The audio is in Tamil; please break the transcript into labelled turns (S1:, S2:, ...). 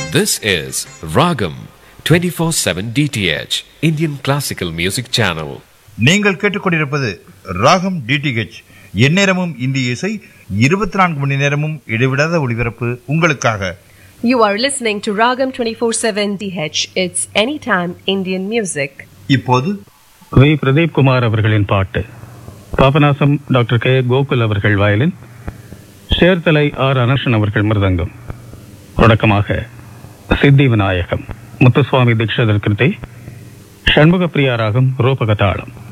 S1: This is Ragam 24/7 DTH Indian Classical Music Channel.
S2: நீங்கள் கேட்டுக்கொண்டிருப்பது ராகம் டிடிஹெச் எந்நேரமும் இந்திய இசை இருபத்தி நான்கு மணி நேரமும் இடைவிடாத ஒளிபரப்பு உங்களுக்காக
S3: You are listening to Ragam 24/7 DH. It's anytime Indian music.
S2: இப்போது
S4: வி பிரதீப் குமார் அவர்களின் பாட்டு பாபநாசம் டாக்டர் கே கோகுல் அவர்கள் வயலின் சேர்த்தலை ஆர் அனர்ஷன் அவர்கள் மிருதங்கம் தொடக்கமாக சித்தி விநாயகம் முத்துசுவாமி தீட்சிதர் கிருதி ஷண்முக பிரியா ராகம் ரூபகதாளம்